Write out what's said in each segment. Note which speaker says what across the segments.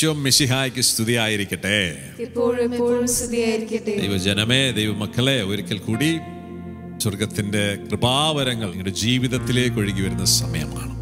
Speaker 1: ഈശോ മിശിഹായ്ക്ക് സ്തുതിയായിരിക്കട്ടെ
Speaker 2: ഇപ്പോഴും എപ്പോഴും സ്തുതിയായിരിക്കട്ടെ
Speaker 1: ദൈവജനമേ ദൈവമക്കളെ ഒരിക്കൽ കൂടി സ്വർഗത്തിന്റെ കൃപാവരങ്ങൾ നിങ്ങളുടെ ജീവിതത്തിലേക്ക് ഒഴുകി വരുന്ന സമയമാണ്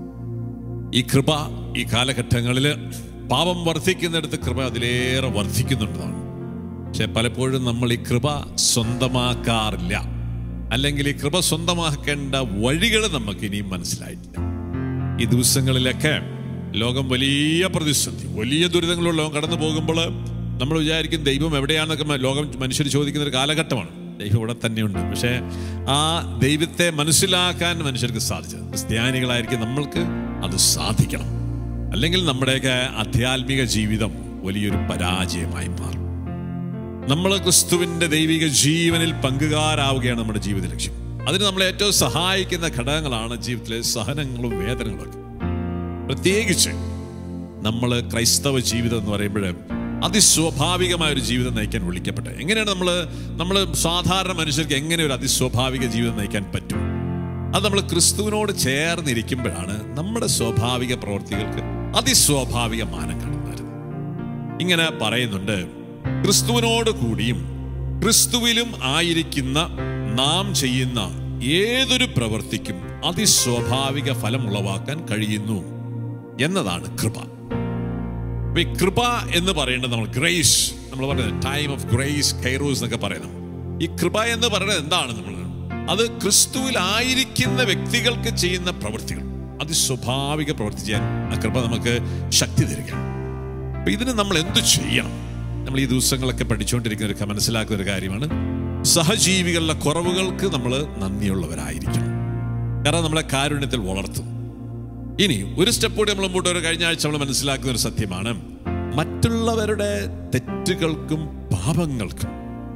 Speaker 1: ഈ കൃപ ഈ കാലഘട്ടങ്ങളിൽ പാപം വർദ്ധിക്കുന്നിടത്ത് കൃപ അതിലേറെ വർദ്ധിക്കുന്നുണ്ടെന്നാണ് പക്ഷെ പലപ്പോഴും നമ്മൾ ഈ കൃപ സ്വന്തമാക്കാറില്ല അല്ലെങ്കിൽ ഈ കൃപ സ്വന്തമാക്കേണ്ട വഴികൾ നമുക്ക് ഇനിയും മനസ്സിലായിട്ടില്ല ഈ ദിവസങ്ങളിലൊക്കെ ലോകം വലിയ പ്രതിസന്ധി വലിയ ദുരിതങ്ങളുള്ള ലോകം കടന്നു പോകുമ്പോൾ നമ്മൾ വിചാരിക്കും ദൈവം എവിടെയാണെന്നൊക്കെ മ- ലോകം മനുഷ്യർ ചോദിക്കുന്ന ഒരു കാലഘട്ടമാണ് ദൈവം ഇവിടെ തന്നെയുണ്ട് പക്ഷേ ആ ദൈവത്തെ മനസ്സിലാക്കാൻ മനുഷ്യർക്ക് സാധിച്ചത് ക്രിസ്ത്യാനികളായിരിക്കും നമ്മൾക്ക് അത് സാധിക്കണം അല്ലെങ്കിൽ നമ്മുടെയൊക്കെ ആധ്യാത്മിക ജീവിതം വലിയൊരു പരാജയമായി മാറും നമ്മൾ ക്രിസ്തുവിന്റെ ദൈവിക ജീവനിൽ പങ്കുകാരാവുകയാണ് നമ്മുടെ ജീവിത ലക്ഷ്യം അതിന് നമ്മളെ ഏറ്റവും സഹായിക്കുന്ന ഘടകങ്ങളാണ് ജീവിതത്തിലെ സഹനങ്ങളും വേദനകളും ഒക്കെ പ്രത്യേകിച്ച് നമ്മൾ ക്രൈസ്തവ ജീവിതം എന്ന് പറയുമ്പോൾ അതിസ്വാഭാവികമായ ഒരു ജീവിതം നയിക്കാൻ വിളിക്കപ്പെട്ടെ എങ്ങനെയാണ് നമ്മൾ നമ്മൾ സാധാരണ മനുഷ്യർക്ക് എങ്ങനെ ഒരു അതിസ്വാഭാവിക ജീവിതം നയിക്കാൻ പറ്റും അത് നമ്മൾ ക്രിസ്തുവിനോട് ചേർന്നിരിക്കുമ്പോഴാണ് നമ്മുടെ സ്വാഭാവിക പ്രവൃത്തികൾക്ക് അതിസ്വാഭാവിക മാനം കടന്നു വരുന്നത് ഇങ്ങനെ പറയുന്നുണ്ട് ക്രിസ്തുവിനോട് കൂടിയും ക്രിസ്തുവിലും ആയിരിക്കുന്ന നാം ചെയ്യുന്ന ഏതൊരു പ്രവൃത്തിക്കും അതിസ്വാഭാവിക ഫലം ഉളവാക്കാൻ കഴിയുന്നു എന്നതാണ് കൃപ അപ്പൊ ഈ കൃപ എന്ന് പറയുന്നത് നമ്മൾ ഗ്രേസ് നമ്മൾ പറയുന്നത് ടൈം ഓഫ് ഗ്രേസ് കൈറോസ് എന്നൊക്കെ പറയുന്നു ഈ കൃപ എന്ന് പറയുന്നത് എന്താണ് നമ്മൾ അത് ക്രിസ്തുവിലായിരിക്കുന്ന വ്യക്തികൾക്ക് ചെയ്യുന്ന പ്രവൃത്തികൾ അതിസ്വാഭാവിക പ്രവൃത്തി ചെയ്യാൻ ആ കൃപ നമുക്ക് ശക്തി തരികയാണ് അപ്പൊ ഇതിന് നമ്മൾ എന്തു ചെയ്യണം നമ്മൾ ഈ ദിവസങ്ങളൊക്കെ പഠിച്ചുകൊണ്ടിരിക്കുന്ന ഒരു മനസ്സിലാക്കുന്ന ഒരു കാര്യമാണ് സഹജീവികളുടെ കുറവുകൾക്ക് നമ്മൾ നന്ദിയുള്ളവരായിരിക്കണം കാരണം നമ്മളെ കാരുണ്യത്തിൽ വളർത്തും ഇനി ഒരു സ്റ്റെപ്പ് കൂടി നമ്മൾ മുമ്പോട്ട് ഒരു കഴിഞ്ഞ ആഴ്ച നമ്മൾ മനസ്സിലാക്കുന്ന ഒരു സത്യമാണ് മറ്റുള്ളവരുടെ തെറ്റുകൾക്കും പാപങ്ങൾക്കും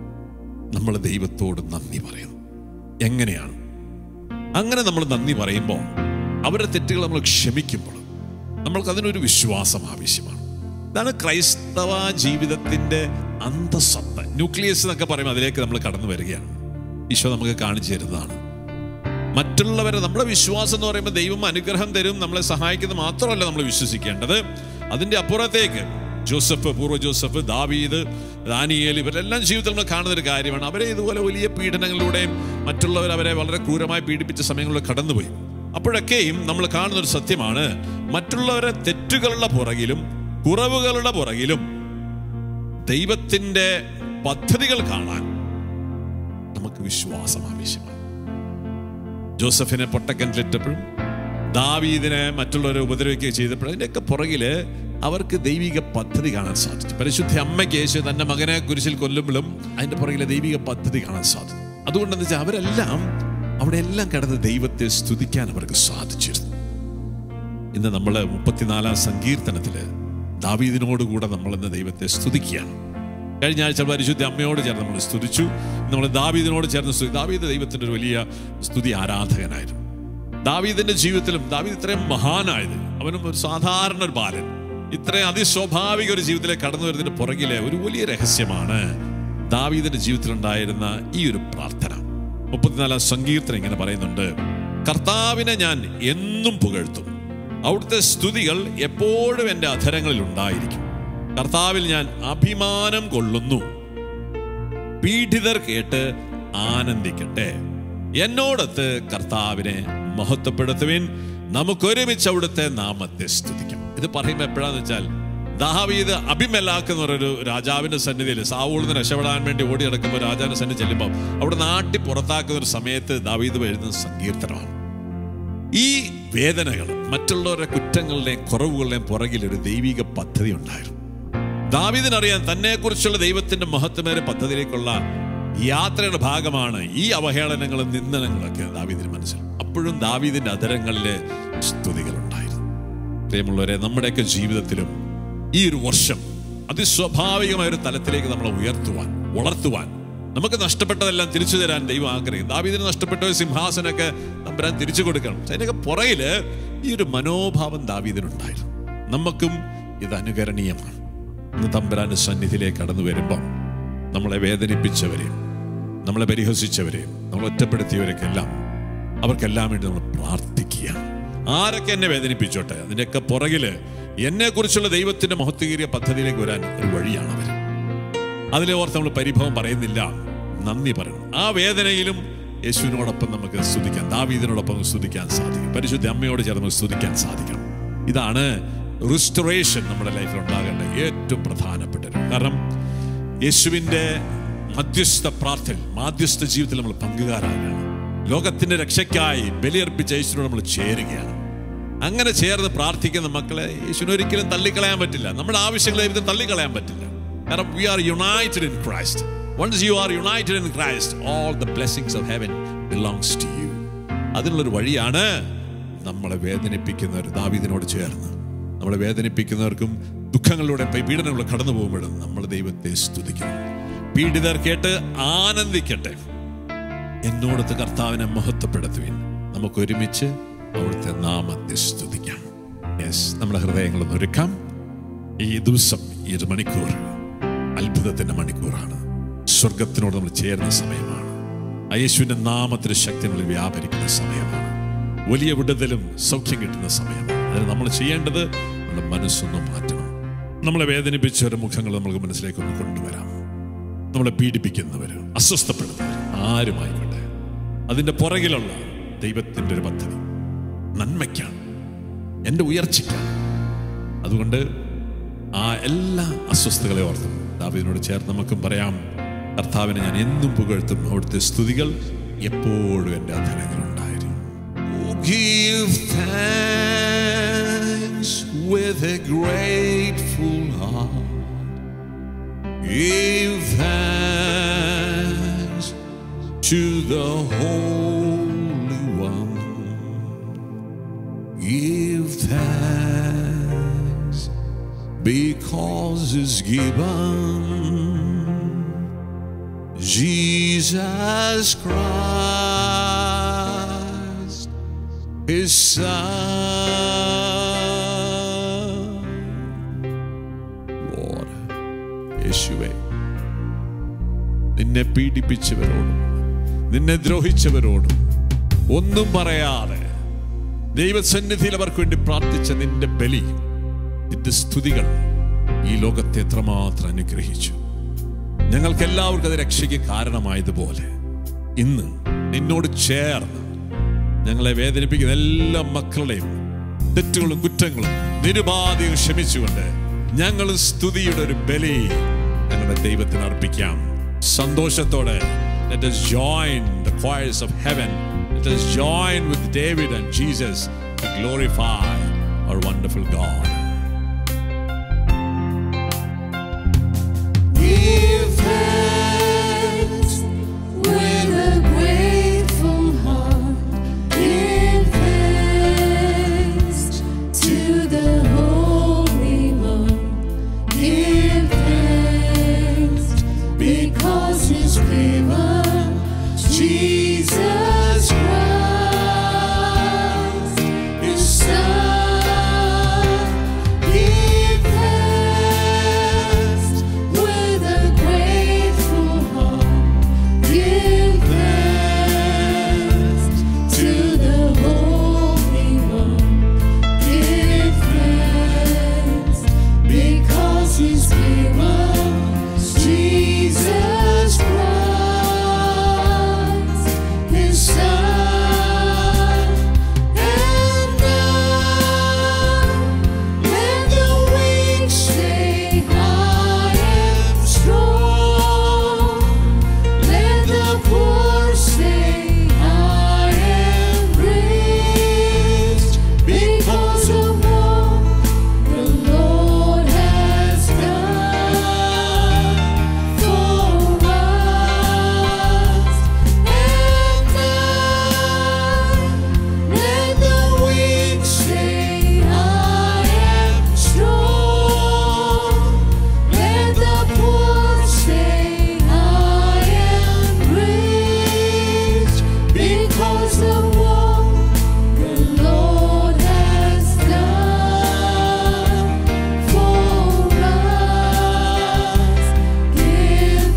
Speaker 1: നമ്മൾ ദൈവത്തോട് നന്ദി പറയുന്നു എങ്ങനെയാണ് അങ്ങനെ നമ്മൾ നന്ദി പറയുമ്പോൾ അവരുടെ തെറ്റുകൾ നമ്മൾ ക്ഷമിക്കുമ്പോൾ നമ്മൾക്ക് അതിനൊരു വിശ്വാസം ആവശ്യമാണ് ഇതാണ് ക്രൈസ്തവ ജീവിതത്തിന്റെ അന്തസത്ത ന്യൂക്ലിയസ് എന്നൊക്കെ പറയുമ്പോൾ അതിലേക്ക് നമ്മൾ കടന്നു വരികയാണ് ഈശോ നമുക്ക് കാണിച്ചു തരുന്നതാണ് മറ്റുള്ളവരെ നമ്മുടെ വിശ്വാസം എന്ന് പറയുമ്പോൾ ദൈവം അനുഗ്രഹം തരും നമ്മളെ സഹായിക്കുന്നത് മാത്രമല്ല നമ്മൾ വിശ്വസിക്കേണ്ടത് അതിന്റെ അപ്പുറത്തേക്ക് ജോസഫ് പൂർവ്വ ജോസഫ് ദാവീദ് ദാനിയേൽ ഇവരെല്ലാം ജീവിതത്തിൽ നമ്മൾ കാണുന്ന ഒരു കാര്യമാണ് അവരെ ഇതുപോലെ വലിയ പീഡനങ്ങളിലൂടെയും മറ്റുള്ളവർ അവരെ വളരെ ക്രൂരമായി പീഡിപ്പിച്ച സമയങ്ങളിൽ കടന്നുപോയി അപ്പോഴൊക്കെയും നമ്മൾ കാണുന്ന ഒരു സത്യമാണ് മറ്റുള്ളവരെ തെറ്റുകളുടെ പുറകിലും കുറവുകളുടെ പുറകിലും ദൈവത്തിന്റെ പദ്ധതികൾ കാണാൻ നമുക്ക് വിശ്വാസം ആവശ്യമാണ് ജോസഫിനെ പൊട്ടക്കിണറ്റിലിട്ടപ്പോഴും ദാവീദിനെ മറ്റുള്ളവരെ ഉപദ്രവിക്കുകയും ചെയ്തപ്പോഴും അതിൻ്റെയൊക്കെ പുറകില് അവർക്ക് ദൈവിക പദ്ധതി കാണാൻ സാധിച്ചു പരിശുദ്ധ അമ്മയ്ക്ക് യേശു തന്റെ മകനെ കുരിശിൽ കൊല്ലുമ്പോഴും അതിന്റെ പുറകിലെ ദൈവിക പദ്ധതി കാണാൻ സാധിച്ചു അതുകൊണ്ടെന്ന് വെച്ചാൽ അവരെല്ലാം അവിടെ എല്ലാം കിടന്ന് ദൈവത്തെ സ്തുതിക്കാൻ അവർക്ക് സാധിച്ചിരുന്നു ഇന്ന് നമ്മൾ മുപ്പത്തിനാലാം സങ്കീർത്തനത്തില് ദാവീദിനോട് കൂടെ നമ്മൾ ഇന്ന് ദൈവത്തെ സ്തുതിക്കുകയാണ് കഴിഞ്ഞ ആഴ്ച പരിശുദ്ധ അമ്മയോട് ചേർന്ന് നമ്മൾ സ്തുതിച്ചു നമ്മൾ ദാവീദിനോട് ചേർന്ന് സ്തുതി ദാവീദ് ദൈവത്തിന്റെ ഒരു വലിയ സ്തുതി ആരാധകനായിരുന്നു ദാവീദിന്റെ ജീവിതത്തിലും ദാവീദ് ഇത്രയും മഹാനായത് അവനും ഒരു സാധാരണ ഒരു ബാലൻ ഇത്രയും അതിസ്വാഭാവിക ഒരു ജീവിതത്തിലേക്ക് കടന്നു വരുന്നതിന്റെ പുറകിലെ ഒരു വലിയ രഹസ്യമാണ് ദാവീദിന്റെ ജീവിതത്തിലുണ്ടായിരുന്ന ഈ ഒരു പ്രാർത്ഥന മുപ്പത്തിനാലാം സങ്കീർത്തനം ഇങ്ങനെ പറയുന്നുണ്ട് കർത്താവിനെ ഞാൻ എന്നും പുകഴ്ത്തും അവിടുത്തെ സ്തുതികൾ എപ്പോഴും എൻ്റെ അധരങ്ങളിൽ ഉണ്ടായിരിക്കും കർത്താവിൽ ഞാൻ അഭിമാനം കൊള്ളുന്നു പീഡിതർ കേട്ട് ആനന്ദിക്കട്ടെ എന്നോടത്ത് കർത്താവിനെ മഹത്വപ്പെടുത്തുവിൻ നമുക്കൊരുമിച്ച് അവിടുത്തെ നാമത്തെ സ്തുതിക്കാം ഇത് പറയുമ്പോൾ എപ്പോഴാന്ന് വെച്ചാൽ ദാവീദ് അഭിമലാക്ക് എന്ന് പറയുന്ന ഒരു രാജാവിന്റെ സന്നിധിയിൽ സാവൂളിൽ നിന്ന് രക്ഷപ്പെടാൻ വേണ്ടി ഓടി നടക്കുമ്പോൾ രാജാവിന്റെ സന്നിധി ചെല്ലുമ്പോൾ അവിടെ നാട്ടി പുറത്താക്കുന്ന ഒരു സമയത്ത് ദാവീദ് എഴുതുന്ന സങ്കീർത്തനമാണ് ഈ വേദനകൾ മറ്റുള്ളവരുടെ കുറ്റങ്ങളുടെയും കുറവുകളുടെയും പുറകിൽ ഒരു ദൈവിക പദ്ധതി ഉണ്ടായിരുന്നു ദാവീദിനറിയാൻ തന്നെ കുറിച്ചുള്ള ദൈവത്തിന്റെ മഹത്വമേറെ പദ്ധതിയിലേക്കുള്ള യാത്രയുടെ ഭാഗമാണ് ഈ അവഹേളനങ്ങളും നിന്ദനങ്ങളൊക്കെ ദാവീദിന് മനസ്സിൽ അപ്പോഴും ദാവീദിന്റെ അധരങ്ങളിലെ സ്തുതികൾ ഉണ്ടായിരുന്നു പ്രിയമുള്ളവരെ നമ്മുടെയൊക്കെ ജീവിതത്തിലും ഈ ഒരു വർഷം അതിസ്വാഭാവികമായ ഒരു തലത്തിലേക്ക് നമ്മളെ ഉയർത്തുവാൻ വളർത്തുവാൻ നമുക്ക് നഷ്ടപ്പെട്ടതെല്ലാം തിരിച്ചു തരാൻ ദൈവം ആഗ്രഹിക്കും ദാവീദിന് നഷ്ടപ്പെട്ട ഒരു സിംഹാസനമൊക്കെ തമ്പുരാൻ തിരിച്ചു കൊടുക്കണം പക്ഷെ അതിനൊക്കെ പുറകില് ഈ ഒരു മനോഭാവം ദാവീദിനുണ്ടായിരുന്നു നമുക്കും ഇത് അനുകരണീയമാണ് ഇന്ന് തമ്പുരാന്റെ സന്നിധിയിലേക്ക് കടന്നു വരുമ്പം നമ്മളെ വേദനിപ്പിച്ചവരെയും നമ്മളെ പരിഹസിച്ചവരെയും നമ്മൾ ഒറ്റപ്പെടുത്തിയവരൊക്കെല്ലാം അവർക്കെല്ലാം വേണ്ടി നമ്മൾ പ്രാർത്ഥിക്കുക ആരൊക്കെ എന്നെ വേദനിപ്പിച്ചോട്ടെ അതിൻ്റെയൊക്കെ പുറകില് എന്നെക്കുറിച്ചുള്ള ദൈവത്തിന്റെ മഹത്വകീയ പദ്ധതിയിലേക്ക് വരാൻ ഒരു വഴിയാണ് അവർ അതിലെ ഓർത്ത് നമ്മൾ പരിഭവം പറയുന്നില്ല നന്ദി പറയണം ആ വേദനയിലും യേശുവിനോടൊപ്പം നമുക്ക് സ്തുതിക്കാൻ ദാവീദിനോടൊപ്പം നമുക്ക് സ്തുതിക്കാൻ സാധിക്കും പരിശുദ്ധ അമ്മയോട് ചേർന്ന് നമുക്ക് സ്തുതിക്കാൻ സാധിക്കണം ഇതാണ് റിസ്റ്റോറേഷൻ നമ്മുടെ ലൈഫിൽ ഉണ്ടാകേണ്ട ഏറ്റവും പ്രധാനപ്പെട്ട ഒരു കാരണം യേശുവിൻ്റെ മധ്യസ്ഥ പ്രാർത്ഥന മാധ്യസ്ഥ ജീവിതത്തിൽ നമ്മൾ പങ്കുകാരാകുകയാണ് ലോകത്തിന്റെ രക്ഷയ്ക്കായി ബലിയർപ്പിച്ച യേശുവിനോട് നമ്മൾ ചേരുകയാണ് അങ്ങനെ ചേർന്ന് പ്രാർത്ഥിക്കുന്ന മക്കളെ യേശുവിനെ ഒരിക്കലും തള്ളിക്കളയാൻ പറ്റില്ല നമ്മുടെ ആവശ്യങ്ങൾ ദൈവത്തിന് തള്ളിക്കളയാൻ പറ്റില്ല കാരണം we are united in Christ once you are united in Christ all the blessings of heaven belongs to you അതിനുള്ളൊരു വഴിയാണ് നമ്മളെ വേദനിപ്പിക്കുന്നവർ ദാവീദിനോട് ചേർന്ന് നമ്മളെ വേദനിപ്പിക്കുന്നവർക്കും ദുഃഖങ്ങളിലൂടെ പീഡനങ്ങൾ കടന്നു പോകുമ്പോഴും നമ്മൾ ദൈവത്തെ സ്തുതിക്കണം പീഡിതർ കേട്ട് ആനന്ദിക്കട്ടെ എന്നോടത്ത് കർത്താവിനെ മഹത്വപ്പെടുത്തുവിൻ നമുക്ക് ഒരുമിച്ച് അവിടുത്തെ നാമത്തെ സ്തുതിക്കാം യെസ് നമ്മുടെ ഹൃദയങ്ങളൊന്ന് ഒരുക്കാം ഈ ദിവസം ഈ ഒരു മണിക്കൂർ അത്ഭുതത്തിന്റെ മണിക്കൂറാണ് സ്വർഗത്തിനോട് നമ്മൾ ചേരുന്ന സമയമാണ് ആ യേശുവിന്റെ നാമത്തിന് ശക്തി നമ്മൾ വ്യാപരിക്കുന്ന സമയമാണ് വലിയ വിടുതലും സൗഖ്യം കിട്ടുന്ന സമയമാണ് അതിന് നമ്മൾ ചെയ്യേണ്ടത് നമ്മുടെ മനസ്സൊന്ന് മാറ്റണം നമ്മളെ വേദനിപ്പിച്ചവരുടെ മുഖങ്ങൾ നമ്മൾക്ക് മനസ്സിലേക്ക് ഒന്ന് കൊണ്ടുവരാം നമ്മളെ പീഡിപ്പിക്കുന്നവർ അസ്വസ്ഥപ്പെടുന്നവർ ആരുമായിക്കോട്ടെ അതിൻ്റെ പുറകിലുള്ള ദൈവത്തിൻ്റെ ഒരു പദ്ധതി നന്മയ്ക്കാണ് എൻ്റെ ഉയർച്ചയ്ക്കാണ് അതുകൊണ്ട് ആ എല്ലാ അസ്വസ്ഥതകളെ ഓർത്തും ദാവീദിനോട് ചേർന്ന് നമുക്കും പറയാം കർത്താവിനെ ഞാൻ എന്നും പുകഴ്ത്തും അവിടുത്തെ സ്തുതികൾ എപ്പോഴും എൻ്റെ അധരങ്ങളുണ്ടായിരുന്നു Give thanks with a grateful heart. Give thanks to the Holy One. Give thanks because it's given. Jesus Christ, His Son. Lord, യേശുവേ നിന്നെ പീഡിപ്പിച്ചവരോടും നിന്നെ ദ്രോഹിച്ചവരോടും ഒന്നും പറയാതെ ദൈവസന്നിധിയിൽ അവർക്ക് വേണ്ടി പ്രാർത്ഥിച്ച നിന്റെ ബലി നിന്റെ സ്തുതികൾ ഈ ലോകത്തെ എത്രമാത്രം അനുഗ്രഹിച്ചു ഞങ്ങൾക്ക് എല്ലാവർക്കും അത് രക്ഷയ്ക്ക് കാരണമായതുപോലെ ഇന്ന് നിന്നോട് ചേർന്ന് ഞങ്ങളെ വേദനിപ്പിക്കുന്ന എല്ലാ മക്കളുടെയും തെറ്റുകളും കുറ്റങ്ങളും നിരുപാധികം ക്ഷമിച്ചുകൊണ്ട് ഞങ്ങൾ സ്തുതിയുടെ ഒരു ബലി ഞങ്ങളുടെ ദൈവത്തിന് അർപ്പിക്കാം സന്തോഷത്തോടെ let us join the choirs of heaven let us join with David and Jesus to glorify our wonderful God
Speaker 2: Give thanks with a grateful heart. Give thanks to the Holy One. Give thanks because He's given Jesus Christ, His Son. Give thanks with a grateful heart. Give thanks to the Holy One. Give thanks because He's given Jesus Christ, His Son. And now let the weak say, I am strong. Let the poor say, I am rich because of what the Lord has done for us. And now let the weak say, I am strong. Let the poor say, I am rich because of what the Lord has done for us. Give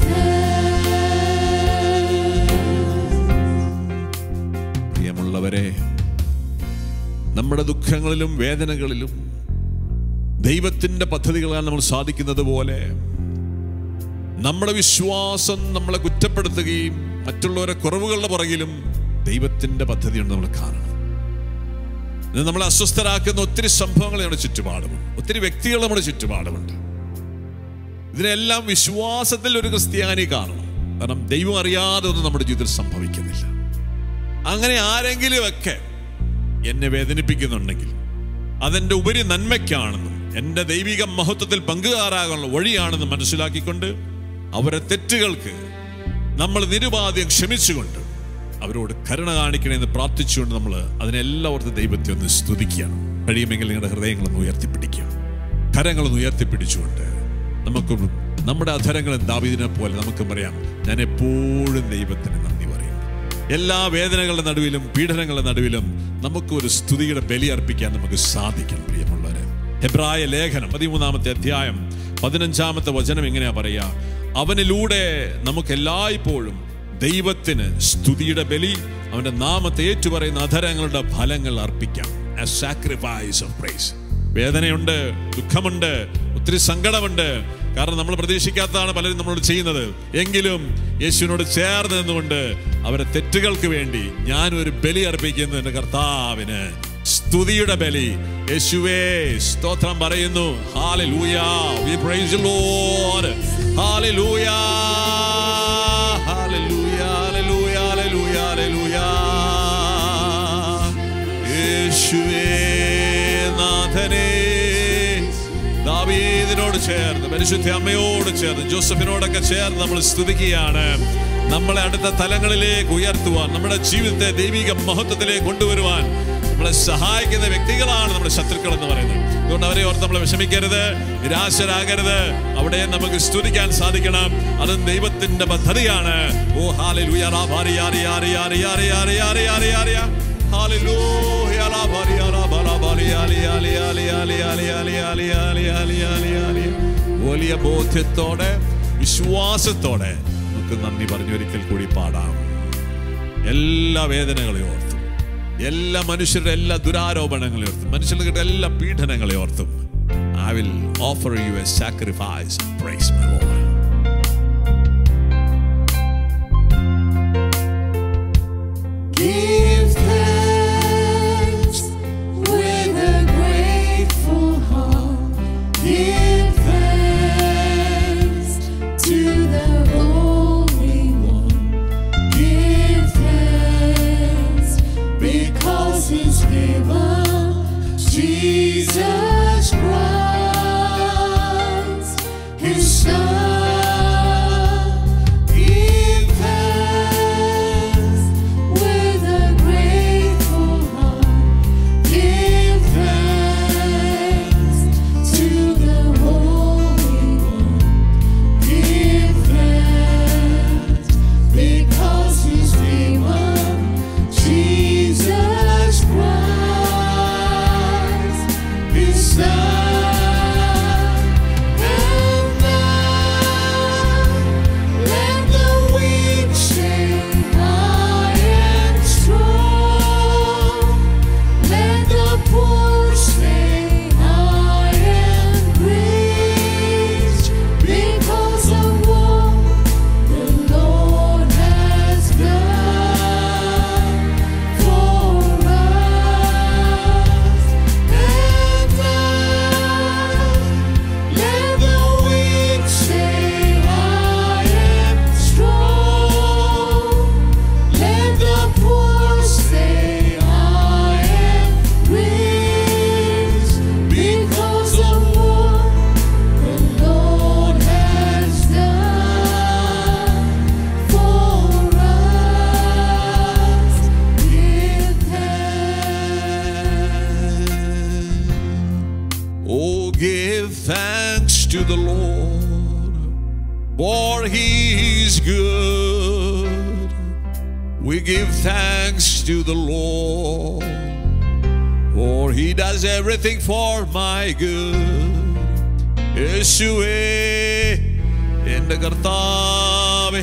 Speaker 2: thanks.
Speaker 1: പ്രിയമുള്ളവരെ നമ്മുടെ ദുഃഖങ്ങളിലും വേദനകളിലും ദൈവത്തിൻ്റെ പദ്ധതികളാൻ നമ്മൾ സാധിക്കുന്നത് പോലെ നമ്മുടെ വിശ്വാസം നമ്മളെ കുറ്റപ്പെടുത്തുകയും മറ്റുള്ളവരെ കുറവുകളുടെ പുറകിലും ദൈവത്തിൻ്റെ പദ്ധതിയുണ്ട് നമ്മൾ കാണണം ഇത് നമ്മളെ അസ്വസ്ഥരാക്കുന്ന ഒത്തിരി സംഭവങ്ങൾ നമ്മുടെ ചുറ്റുപാടുമുണ്ട് ഒത്തിരി വ്യക്തികൾ നമ്മുടെ ചുറ്റുപാടുമുണ്ട് ഇതിനെല്ലാം വിശ്വാസത്തിൽ ഒരു ക്രിസ്ത്യാനി കാണണം കാരണം ദൈവം അറിയാതെ ഒന്നും നമ്മുടെ ജീവിതത്തിൽ സംഭവിക്കുന്നില്ല അങ്ങനെ ആരെങ്കിലുമൊക്കെ എന്നെ വേദനിപ്പിക്കുന്നുണ്ടെങ്കിൽ അതെൻ്റെ ഉപരി നന്മയ്ക്കാണെന്നും എൻ്റെ ദൈവിക മഹത്വത്തിൽ പങ്കുകാരാകാനുള്ള വഴിയാണെന്ന് മനസ്സിലാക്കിക്കൊണ്ട് അവരെ തെറ്റുകൾക്ക് നമ്മൾ നിരുപാദ്യം ക്ഷമിച്ചുകൊണ്ട് അവരോട് കരുണ കാണിക്കണമെന്ന് പ്രാർത്ഥിച്ചുകൊണ്ട് നമ്മൾ അതിനെല്ലാം ഓർത്ത് ദൈവത്തെ ഒന്ന് സ്തുതിക്കുകയാണ് കഴിയുമെങ്കിൽ നിങ്ങളുടെ ഹൃദയങ്ങളൊന്ന് ഉയർത്തിപ്പിടിക്കുക കരങ്ങളൊന്ന് ഉയർത്തിപ്പിടിച്ചുകൊണ്ട് നമുക്ക് നമ്മുടെ അധരങ്ങളും ദാവീദിനെ പോലെ നമുക്ക് പറയാം ഞാൻ എപ്പോഴും ദൈവത്തിന് നന്ദി പറയും എല്ലാ വേദനകളുടെ നടുവിലും പീഡനങ്ങളുടെ നടുവിലും നമുക്ക് ഒരു സ്തുതിയുടെ ബലി അർപ്പിക്കാൻ നമുക്ക് സാധിക്കണം പ്രിയമുള്ളവരെ ഹെബ്രായ ലേഖനം പതിമൂന്നാമത്തെ അധ്യായം പതിനഞ്ചാമത്തെ വചനം എങ്ങനെയാ പറയാ അവനിലൂടെ നമുക്ക് എല്ലായ്പ്പോഴും ദൈവത്തിന് സ്തുതിയുടെ ബലി അവന്റെ നാമത്തെ ഏറ്റുപറയുന്ന അധരങ്ങളുടെ ഫലങ്ങൾ അർപ്പിക്കാം സാക്രിഫൈസ് ഓഫ് പ്രൈസ് വേദനയുണ്ട് ദുഃഖമുണ്ട് ഒത്തിരി സങ്കടമുണ്ട് കാരണം നമ്മൾ പ്രതീക്ഷിക്കാത്തതാണ് പലരും നമ്മളോട് ചെയ്യുന്നത് എങ്കിലും യേശുവിനോട് ചേർന്ന് നിന്നുകൊണ്ട് അവരെ തെറ്റുകൾക്ക് വേണ്ടി ഞാൻ ഒരു ബലി അർപ്പിക്കുന്നു എന്റെ കർത്താവിന് സ്തുതിയുടെ ബലി യേശുവേ സ്തോത്രം പറയുന്നു hallelujah we praise the Lord hallelujah hallelujah hallelujah hallelujah hallelujah യേശുവേ നാഥനേ ദാവീദിനോട് ചേർന്ന് പരിശുദ്ധ അമ്മയോട് ചേർന്ന് ജോസഫിനോടൊക്കെ ചേർന്ന് നമ്മൾ സ്തുതിക്കുകയാണ് നമ്മളെ അടുത്ത തലങ്ങളിലേക്ക് ഉയർത്തുവാൻ നമ്മുടെ ജീവിതത്തെ ദൈവിക മഹത്വത്തിലേക്ക് കൊണ്ടുവരുവാൻ നമ്മളെ സഹായിക്കുന്ന വ്യക്തികളാണ് നമ്മുടെ ശത്രുക്കൾ എന്ന് പറയുന്നത് അതുകൊണ്ട് അവരെ ഓർത്ത് നമ്മൾ വിഷമിക്കരുത് നിരാശരാകരുത് അവിടെ നമുക്ക് സ്തുതിക്കാൻ സാധിക്കണം അതും ദൈവത്തിന്റെ പദ്ധതിയാണ് ഓ ഹാലിൽ വലിയ ബോധ്യത്തോടെ വിശ്വാസത്തോടെ നമുക്ക് നന്ദി പറഞ്ഞൊരിക്കൽ കൂടി പാടാം എല്ലാ വേദനകളെ ഓർത്തും എല്ലാ മനുഷ്യരുടെ എല്ലാ ദുരാരോപണങ്ങളെ ഓർത്തും മനുഷ്യരുടെ കിട്ടുന്ന എല്ലാ പീഡനങ്ങളെ ഓർത്തും I will offer you a sacrifice praise my Lord
Speaker 2: Give thanks with a grateful heart. Give thanks to the Holy One. Give thanks because He's given Jesus Christ, His Son. Give thanks with a grateful heart. Give thanks to the Holy One. Give thanks because He's given Jesus Christ, His Son. And now let the weak say, I am strong. Let the poor say, I am rich because of what the Lord has done for us. And now let the weak say, I am strong. Let the poor say, I am rich because of what the Lord has done for us. Give thanks.
Speaker 1: Oh, give thanks to the Lord, for he is good. We give thanks to the Lord, for he does everything for my good. യേശുവേ എൻ്റെ കർത്താവേ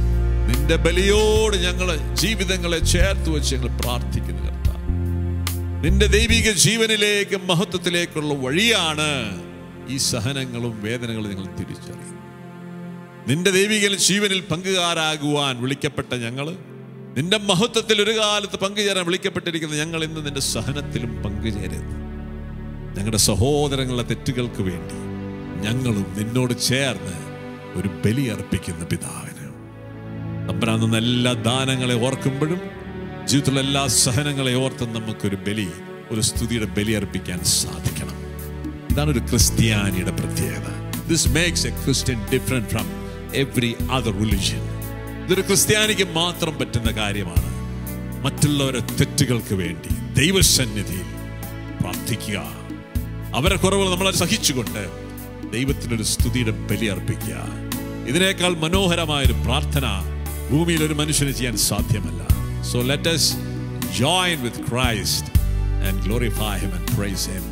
Speaker 1: നിന്റെ ബലിയോട് ഞങ്ങൾ ജീവിതങ്ങളെ ചേർത്ത് വെച്ച് ഞങ്ങൾ പ്രാർത്ഥിക്കുന്നു കർത്താവ് നിന്റെ ദൈവിക ജീവനിലേക്ക് മഹത്വത്തിലേക്കുള്ള വഴിയാണ് ഈ സഹനങ്ങളും വേദനകളും നിങ്ങൾ തിരിച്ചറിയും നിന്റെ ദൈവിക ജീവനിൽ പങ്കുകാരാകുവാൻ വിളിക്കപ്പെട്ട ഞങ്ങൾ നിന്റെ മഹത്വത്തിൽ ഒരു കാലത്ത് പങ്കുചേരാൻ വിളിക്കപ്പെട്ടിരിക്കുന്ന ഞങ്ങൾ ഇന്ന് നിന്റെ സഹനത്തിലും പങ്കുചേരുന്നു ഞങ്ങളുടെ സഹോദരങ്ങളുടെ തെറ്റുകൾക്ക് വേണ്ടി ഞങ്ങളും നിന്നോട് ചേർന്ന് ഒരു ബലി അർപ്പിക്കുന്ന പിതാവിന് തമ്പുരാൻ തന്ന എല്ലാ ദാനങ്ങളെ ഓർക്കുമ്പോഴും ജീവിതത്തിലുള്ള എല്ലാ സഹനങ്ങളെ ഓർത്തും നമുക്കൊരു ബലി ഒരു സ്തുതിയുടെ ബലി അർപ്പിക്കാൻ സാധിക്കണം ഇതാണ് ഒരു ക്രിസ്ത്യാനിയുടെ പ്രത്യേകത this makes a Christian different from every other religion ഇതൊരു ക്രിസ്ത്യാനിക്ക് മാത്രം പറ്റുന്ന കാര്യമാണ് മറ്റുള്ളവരുടെ തെറ്റുകൾക്ക് വേണ്ടി ദൈവസന്നിധിയിൽ പ്രാർത്ഥിക്കുക അവരെ കുറവുകൾ നമ്മളെ സഹിച്ചുകൊണ്ട് ദൈവത്തിനൊരു സ്തുതിയുടെ ബലി അർപ്പിക്കുക ഇതിനേക്കാൾ മനോഹരമായൊരു പ്രാർത്ഥന ഭൂമിയിൽ ഒരു മനുഷ്യന് ചെയ്യാൻ സാധ്യമല്ല so let us join with Christ and glorify him and praise him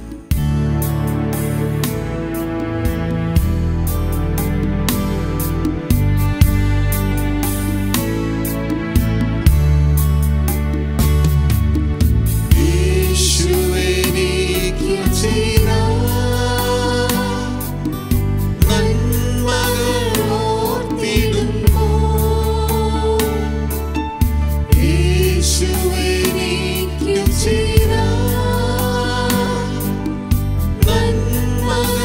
Speaker 2: യേശുവെനിക്കു ചെയ്ത നന്മകൾ ഓർത്തിടുമ്പോൾ യേശുവെനിക്കു ചെയ്ത നന്മകൾ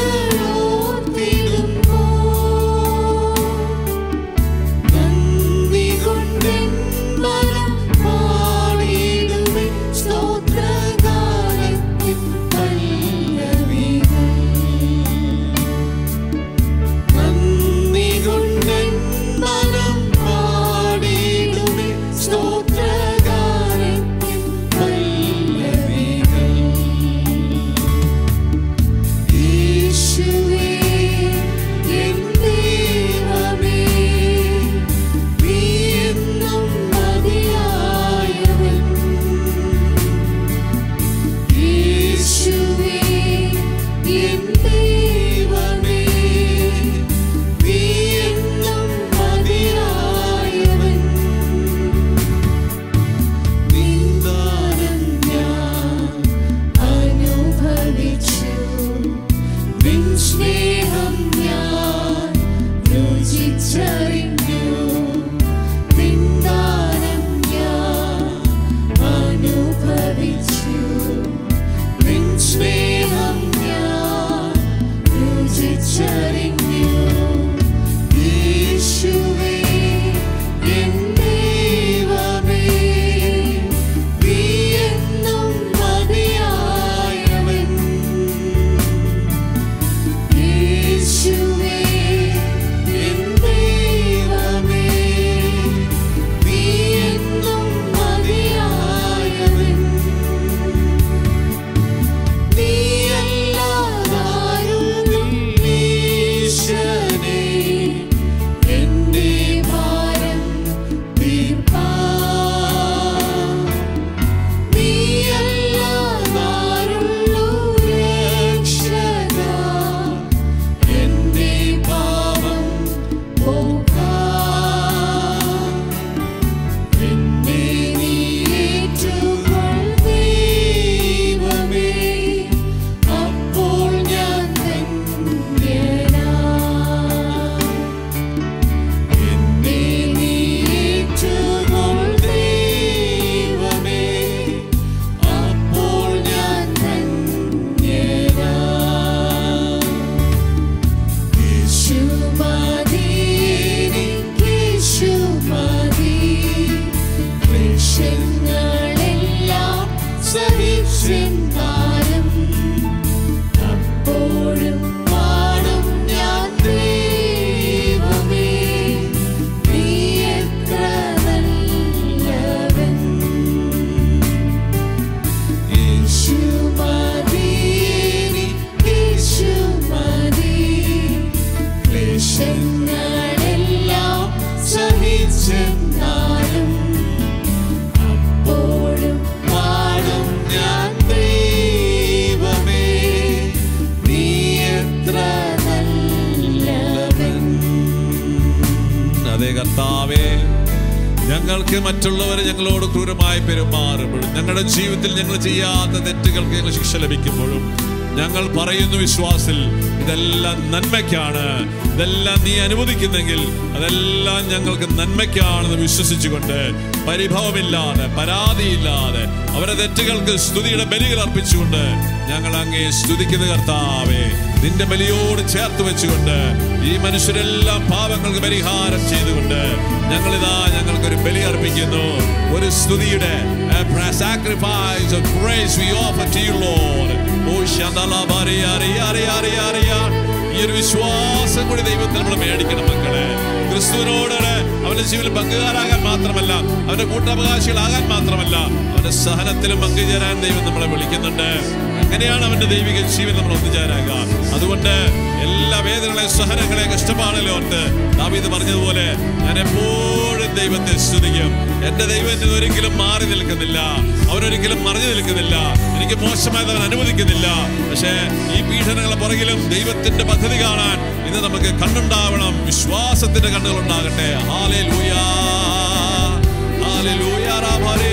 Speaker 1: ഞങ്ങൾക്ക് മറ്റുള്ളവർ ഞങ്ങളോട് ക്രൂരമായി പെരുമാറുമ്പോഴും ഞങ്ങളുടെ ജീവിതത്തിൽ ഞങ്ങൾ ചെയ്യാത്ത തെറ്റുകൾക്ക് ഞങ്ങൾ ശിക്ഷ ലഭിക്കുമ്പോഴും ഞങ്ങൾ പറയുന്നു വിശ്വാസിൽ ഇതെല്ലാം നന്മയ്ക്കാണ് ഇതെല്ലാം നീ അനുവദിക്കുന്നെങ്കിൽ അതെല്ലാം ഞങ്ങൾക്ക് നന്മയ്ക്കാണെന്ന് വിശ്വസിച്ചുകൊണ്ട് പരിഭവമില്ലാതെ പരാതിയില്ലാതെ അവരുടെ തെറ്റുകൾക്ക് സ്തുതിയുടെ ബലികൾ അർപ്പിച്ചുകൊണ്ട് ഞങ്ങൾ അങ്ങേ സ്തുതിക്കുന്ന കർത്താവേ നിന്റെ ബലിയോട് ചേർത്ത് വെച്ചുകൊണ്ട് ഈ മനുഷ്യരെല്ലാം പാപങ്ങൾക്ക് പരിഹാരം ചെയ്തുകൊണ്ട് ഞങ്ങളിതാ ഞങ്ങൾക്കൊരു ബലി അർപ്പിക്കുന്നു ഒരു സ്തുതിയുടെ sacrifice of praise we offer to you Lord ഓ ശതല ബറിയ അറിയ അറിയ അറിയ അറിയ ഈ ഒരു വിശ്വാസം കൂടി ദൈവത്തിൽ നമ്മൾ മേടിക്കണം മക്കളെ ക്രിസ്തുവിനോട് അവന്റെ ജീവിതത്തിൽ പങ്കുകാരാകാൻ മാത്രമല്ല അവന്റെ കൂട്ടവകാശികളാകാൻ മാത്രമല്ല അവന്റെ സഹനത്തിലും പങ്കുചേരാൻ ദൈവം നമ്മളെ വിളിക്കുന്നുണ്ട് അങ്ങനെയാണ് അവന്റെ ദൈവിക ജീവൻ നമ്മൾ ഒന്നുചേരാകുക അതുകൊണ്ട് എല്ലാ വേദനകളെ സഹനങ്ങളെ കഷ്ടപ്പാടുകളെ ഓർത്ത് ദാവീദ് പറഞ്ഞതുപോലെ ഞാൻ എപ്പോഴും ദൈവത്തെ സ്തുതിക്കും എന്റെ ദൈവം എന്നിൽ ഒരിക്കലും മാറി നിൽക്കുന്നില്ല അവനൊരിക്കലും മറിഞ്ഞു നിൽക്കുന്നില്ല എനിക്ക് മോശമായത് അവൻ അനുവദിക്കുന്നില്ല പക്ഷേ ഈ പീഡനങ്ങളെ പുറകിലും ദൈവത്തിന്റെ പദ്ധതി കാണാൻ ഇന്ന് നമുക്ക് കണ്ണുണ്ടാവണം വിശ്വാസത്തിന്റെ കണ്ണുകൾ ഉണ്ടാകട്ടെ ഹാലേ ലൂയാ ഹാലേ ലൂയാ റാഭാരേ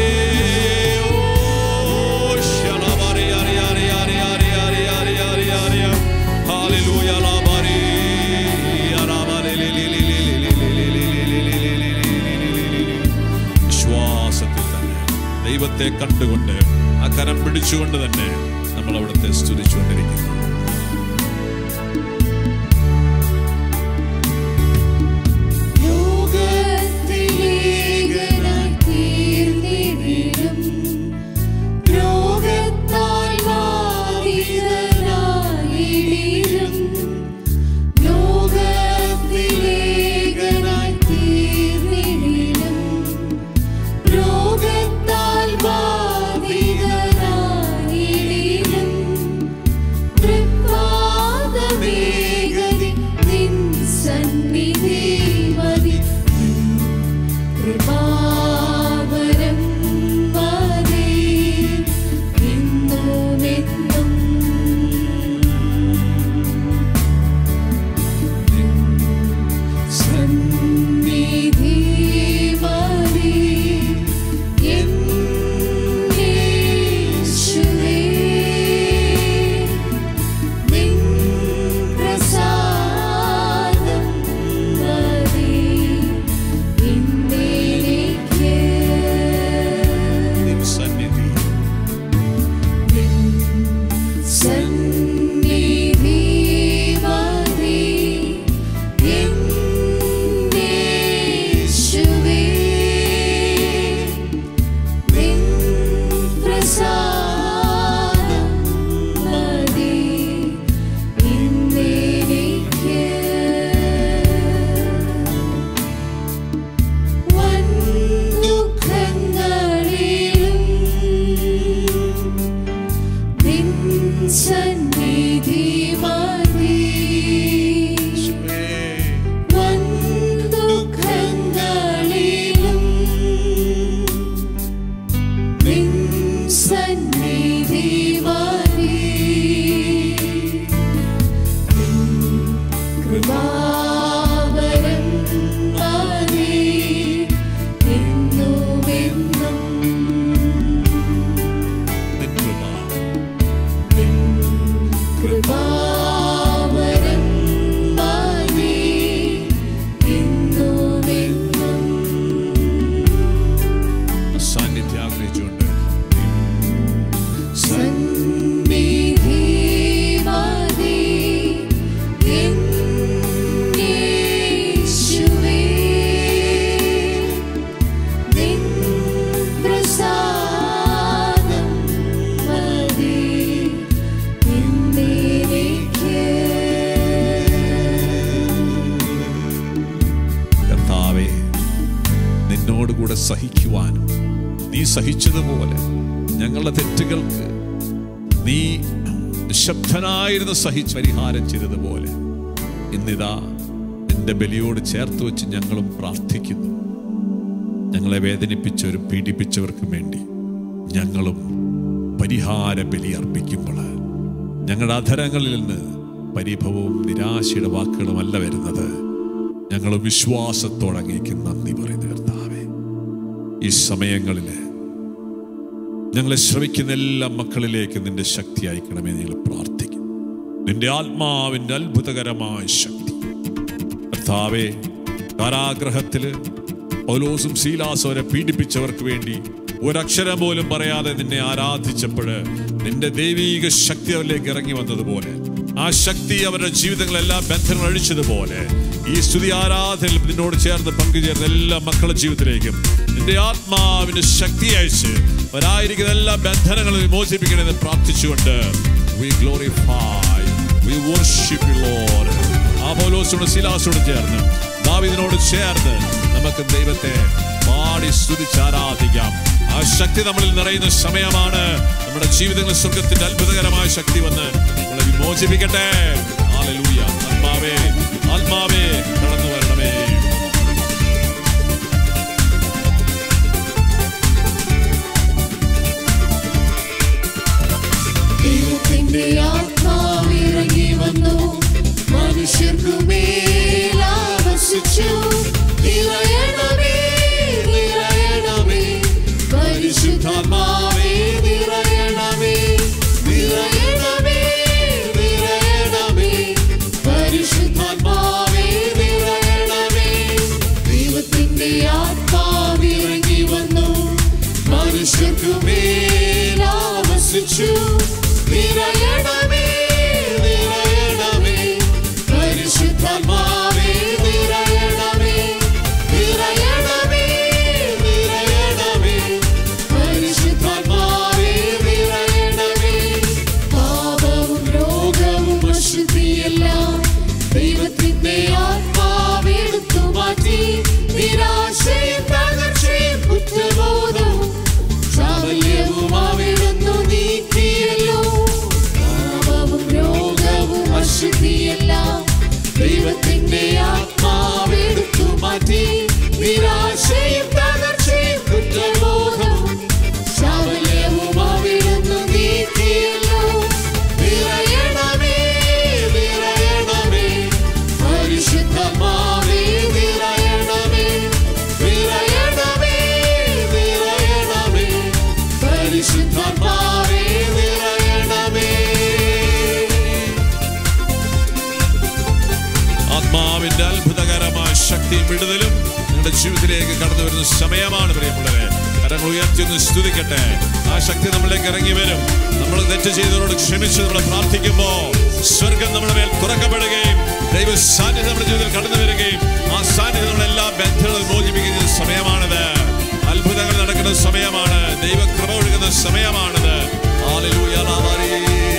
Speaker 1: ഓ ശലാബാരേ ആരേ ആരേ ആരേ ആരേ ആരേ ആരേ ആരേ ആരേ ഹാലേ ലാബാരേ ആരാബാരേ ലേ ലേ ലേ ലേ ലേ ലേ ലേ ലേ ലേ ലേ ലേ ലേ ലേ ലേ ലേ ലേ വിശ്വാസത്തിൽ തന്നെ ദൈവത്തെ കണ്ടുകൊണ്ട് ആ കരം പിടിച്ചുകൊണ്ട് തന്നെ നമ്മൾ അവിടുത്തെ സ്തുതിച്ചുകൊണ്ടിരിക്കുന്നു
Speaker 2: ലോകത്തിലേകനായി തീർന്നിടും രോഗത്താൽ ബാധിതനായിടും ലോകത്തിലേകനായി തീർന്നിടും രോഗത്താൽ ബാധിതനായിടും തൃപ്പാദമേകതി നിൻ സന്നിധി മതി കൃപാവരം മതി ഇന്നുമെന്നും സന്നിധി മതി എന്നേശുവേ നിൻ പ്രസാദം മതി ഇന്നേക്ക്
Speaker 1: നിൻ സന്നിധി
Speaker 2: നിൻ സന്നിധി മതി എന്നേശുവേ നിൻ പ്രസാദം മതി ഇന്നേക്ക് വൻ ദുഃഖങ്ങളിലും നിൻ സന്നിധി മതി വൻ ദുഃഖങ്ങളിലും നിൻ സന്നിധി മതി കൃപാവരം മതി എന്നുമെന്നും
Speaker 1: നിൻ കൃപ
Speaker 2: കൃപാവരം മതി എന്നുമെന്നും
Speaker 1: സാന്നിധ്യം ആഗ്രഹിച്ചുകൊണ്ട്
Speaker 2: സന്നിധി മതി എന്നേശുവേ നിൻ പ്രസാദം മതി എന്നേക്ക്
Speaker 1: കർത്താവേ നിന്നോട് കൂടെ സഹിക്കുവാനും നീ സഹിച്ചതുപോലെ ഞങ്ങളുടെ തെറ്റുകൾക്ക് നീ നിശബ്ദനായിരുന്നു സഹിച്ച് പരിഹാരം ചെയ്തതുപോലെ ഇന്നിതാ നിന്റെ ബലിയോട് ചേർത്ത് വെച്ച് ഞങ്ങളും പ്രാർത്ഥിക്കുന്നു ഞങ്ങളെ വേദനിപ്പിച്ചവരും പീഡിപ്പിച്ചവർക്കും വേണ്ടി ഞങ്ങളും പരിഹാര ബലി അർപ്പിക്കുമ്പോൾ ഞങ്ങളുടെ അധരങ്ങളിൽ നിന്ന് പരിഭവവും നിരാശയുടെ വാക്കുകളുമല്ല വരുന്നത് ഞങ്ങൾ വിശ്വാസത്തോടെ അങ്ങേക്ക് നന്ദി പറയുന്നു കർത്താവേ ഈ സമയങ്ങളിൽ ഞങ്ങളെ ശ്രമിക്കുന്ന എല്ലാ മക്കളിലേക്ക് നിന്റെ ശക്തി അയക്കണമേ എന്ന് ഞങ്ങൾ പ്രാർത്ഥിക്കും നിന്റെ ആത്മാവിന്റെ അത്ഭുതകരമായ ശക്തി കർത്താവെ കാരാഗ്രഹത്തില് പൗലോസും ശീലാസും അവരെ പീഡിപ്പിച്ചവർക്ക് വേണ്ടി ഒരക്ഷരം പോലും പറയാതെ നിന്നെ ആരാധിച്ചപ്പോൾ നിന്റെ ദൈവീക ശക്തി അവരിലേക്ക് ഇറങ്ങി വന്നതുപോലെ ആ ശക്തി അവരുടെ ജീവിതങ്ങളെല്ലാം ബന്ധങ്ങൾ അഴിച്ചതുപോലെ ഈ സ്തുതി ആരാധനയിൽ നിന്നോട് ചേർന്ന് പങ്കുചേർന്ന എല്ലാ മക്കളുടെ ജീവിതത്തിലേക്കും നിന്റെ ആത്മാവിന്റെ ശക്തി അയച്ച് അവരായിരിക്കുന്ന എല്ലാ ബന്ധനങ്ങളും വിമോചിപ്പിക്കണമെന്ന് പ്രാർത്ഥിച്ചുകൊണ്ട് we glorify we worship you lord ആ പൗലോസിനോട് ശിലാസോട് ചേർന്ന് ദാവിദിനോട് ചേർന്ന് നമുക്ക് ദൈവത്തെ പാടി സ്തുതിച്ച് ആരാധിക്കാം ആ ശക്തി നമ്മളിൽ നിറയുന്ന സമയമാണ് നമ്മുടെ ജീവിതങ്ങളിൽ സ്വർഗത്തിന്റെ അത്ഭുതകരമായ ശക്തി വന്ന് നമ്മളെ വിമോചിപ്പിക്കട്ടെ ഹല്ലേലൂയ ആത്മാവേ ആത്മാവേ കടന്നു വരണമേ
Speaker 2: ദൈവത്തിന്റെ ആത്മാവിറങ്ങി വന്നു മനുഷ്യർക്കു മേലാവസിച്ചു നിറയണമേ നിറയണമേ പരിശുദ്ധാത്മാവേ നിറയണമേ നിറയണമേ നിറയണമേ പരിശുദ്ധാത്മാവേ നിറയണമേ ദൈവത്തിന്റെ ആത്മാവിറങ്ങി വന്നു മനുഷ്യർക്കു മേലാവസിച്ചു നിറയണമേ നിറയണമേ പരിശുദ്ധാത്മാവേ നിറയണമേ നിറയണമേ നിറയണമേ പരിശുദ്ധാത്മാവേ നിറയണമേ പാപവും രോഗവും അശുദ്ധിയെല്ലാം ദൈവത്തിന്റെ ആത്മാവെടുത്തു മാറ്റി നിരാശയും തകർച്ചയും കുറ്റബോധവും ചാവല്യവും അവിടുന്നു നീക്കിയല്ലോ പാപവും രോഗവും അശുദ്ധിയെല്ലാം ദൈവത്തിന്റെ ആത്മാവെടുത്തു മാറ്റി നിരാശയും തകർച്ചയും കുറ്റബോധവും ചാവല്യവും അവിടുന്നു നീക്കിയല്ലോ നിറയണമേ നിറയണമേ പരിശുദ്ധമാവേ നിറയണമേ നിറയണമേ നിറയണമേ പരിശുദ്ധമാവേ നിറയണമേ
Speaker 1: ആത്മാവിന്റെ അത്ഭുതകരമായ ശക്തിയും വിടുതലും നിങ്ങളുടെ ജീവിതത്തിലേക്ക് കടന്നു വരുന്ന സമയമാണ് പ്രിയമുള്ളവരെ കരങ്ങൾ ഉയർത്തി ഒന്ന് സ്തുതിക്കട്ടെ ആ ശക്തി നമ്മളിലേക്ക് ഇറങ്ങി വരും നമ്മൾ തെറ്റ് ചെയ്തവരോട് ക്ഷമിച്ച് നമ്മൾ പ്രാർത്ഥിക്കുമ്പോ സ്വർഗം നമ്മുടെ മേൽ തുറക്കപ്പെടുകയും ദൈവ സാന്നിധ്യം നമ്മുടെ ജീവിതത്തിൽ കടന്നു വരികയും ആ സാന്നിധ്യം നമ്മുടെ എല്ലാ ബന്ധങ്ങളും മോചിപ്പിക്കുന്ന സമയമാണിത് അത്ഭുതങ്ങൾ നടക്കുന്ന സമയമാണ് ദൈവ കൃപ ഒഴുകുന്ന സമയമാണിത് ഹല്ലേലൂയ, ലാബാരി.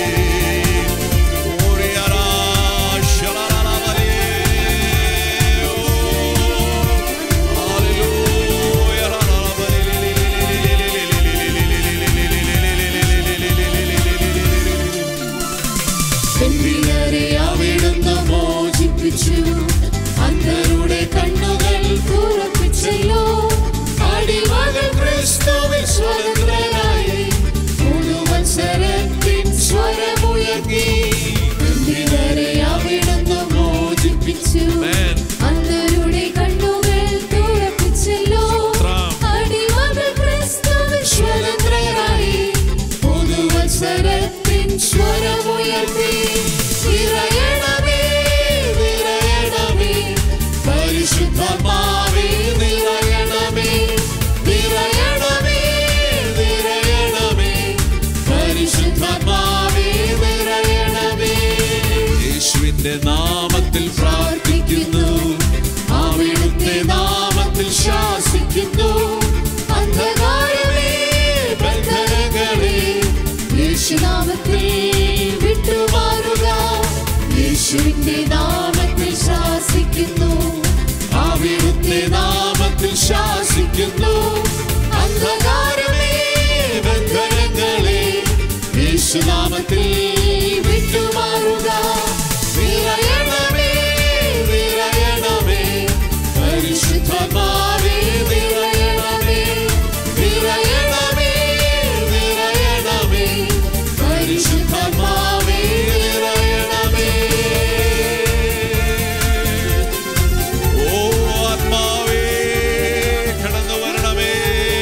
Speaker 1: ഓരിയറാ, ശലാലാലാബാരി. ഓ, ഹല്ലേലൂയ, ലാലാബാരി.
Speaker 2: എന്തിനരെ അവിടുന്ന് മോചിപ്പിച്ചു അന്ധരുടെ കണ്ണുകൾ തുറപ്പിച്ചല്ലോ അടിമകൾ ക്രിസ്തുവിൽ സ്വതന്ത്രരായി പുതുവത്സരത്തിൻ സ്വരമുയർത്തി എന്തിനരെ അവിടുന്ന് മോചിപ്പിച്ചു
Speaker 1: Amen.
Speaker 2: അന്ധരുടെ കണ്ണുകൾ തുറപ്പിച്ചല്ലോ
Speaker 1: സ്തോത്രം.
Speaker 2: അടിമകൾ ക്രിസ്തുവിൽ സ്വതന്ത്രരായി പുതുവത്സരത്തിൻ സ്വരമുയർത്തി നിറയണമേ നിറയണമേ പരിശുദ്ധാത്മാവേ നിറയണമേ നിറയണമേ നിറയണമേ പരിശുദ്ധാത്മാവേ നിറയണമേ
Speaker 1: യേശുവിന്റെ നാമത്തിൽ
Speaker 2: പ്രാർത്ഥിക്കുന്നു അവിടുത്തെ നാമത്തിൽ ശാസിക്കുന്നു അന്ധകാരമേ ബന്ധനങ്ങളെ യേശുനാമത്തിൽ വിട്ടുമാറുക യേശുവിന്റെ നാമത്തിൽ ശാസിക്കുന്നു അവിടുത്തെ നാമത്തിൽ ശാസിക്കുന്നു അന്ധകാരമേ ബന്ധനങ്ങളെ യേശുനാമത്തിൽ വിട്ടുമാറുക നിറയണമേ നിറയണമേ പരിശുദ്ധമാവേ നിറയണമേ നിറയണമേ നിറയണമേ പരിശുദ്ധമാവേ നിറയണമേ
Speaker 1: ഓ ആത്മാവേ കടന്നു വരണമേ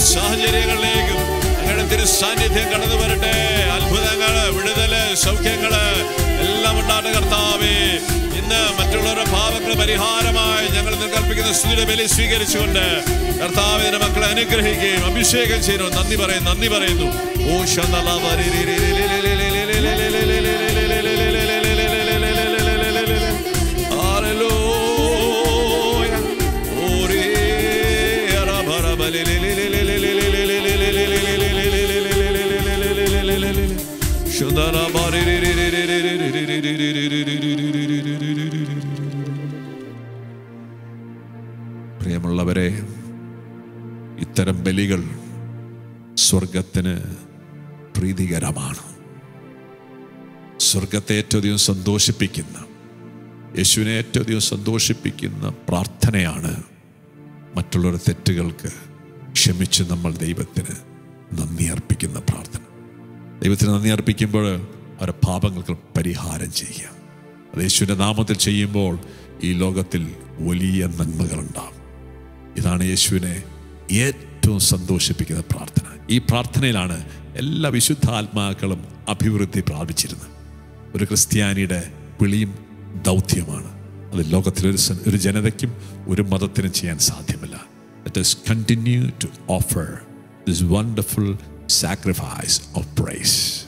Speaker 1: സാഹചര്യങ്ങളിലേക്കും അങ്ങയുടെ തിരു സാന്നിധ്യം കടന്നു വരട്ടെ അത്ഭുതങ്ങള് വിടുതല് സൗഖ്യങ്ങള് എല്ലാം ഉണ്ടാകട്ടെ കർത്താവേ ഇന്ന് മറ്റുള്ളവരുടെ പാപങ്ങൾ പരിഹാരമായി ഞങ്ങൾ ഇന്ന് കൽപ്പിക്കുന്ന സ്തുതിയുടെ ബലി സ്വീകരിച്ചുകൊണ്ട് കർത്താവിന്റെ മക്കളെ അനുഗ്രഹിക്കുകയും അഭിഷേകം ചെയ്യുന്നു നന്ദി പറയുന്നു നന്ദി പറയുന്നു ഓ പ്രിയമുള്ളവരെ ഇത്തരം ബലികൾ സ്വർഗത്തിന് പ്രീതികരമാണ് സ്വർഗത്തെ ഏറ്റവും അധികം സന്തോഷിപ്പിക്കുന്ന യേശുവിനെ ഏറ്റവും അധികം സന്തോഷിപ്പിക്കുന്ന പ്രാർത്ഥനയാണ് മറ്റുള്ളവരുടെ തെറ്റുകൾക്ക് ക്ഷമിച്ച് നമ്മൾ ദൈവത്തിന് നന്ദി അർപ്പിക്കുന്ന പ്രാർത്ഥന ദൈവത്തിന് നന്ദി അർപ്പിക്കുമ്പോൾ അവരുടെ പാപങ്ങൾക്ക് പരിഹാരം ചെയ്യുക അത് യേശുവിൻ്റെ നാമത്തിൽ ചെയ്യുമ്പോൾ ഈ ലോകത്തിൽ വലിയ നന്മകളുണ്ടാവും ഇതാണ് യേശുവിനെ ഏറ്റവും സന്തോഷിപ്പിക്കുന്ന പ്രാർത്ഥന ഈ പ്രാർത്ഥനയിലാണ് എല്ലാ വിശുദ്ധാത്മാക്കളും അഭിവൃദ്ധി പ്രാപിച്ചിരുന്നത് ഒരു ക്രിസ്ത്യാനിയുടെ വിളിയും ദൗത്യമാണ് അത് ലോകത്തിലെ ഒരു സ- ഒരു ജനതയ്ക്കും ഒരു മതത്തിനും ചെയ്യാൻ സാധ്യമല്ല Let us continue to offer this wonderful sacrifice of praise.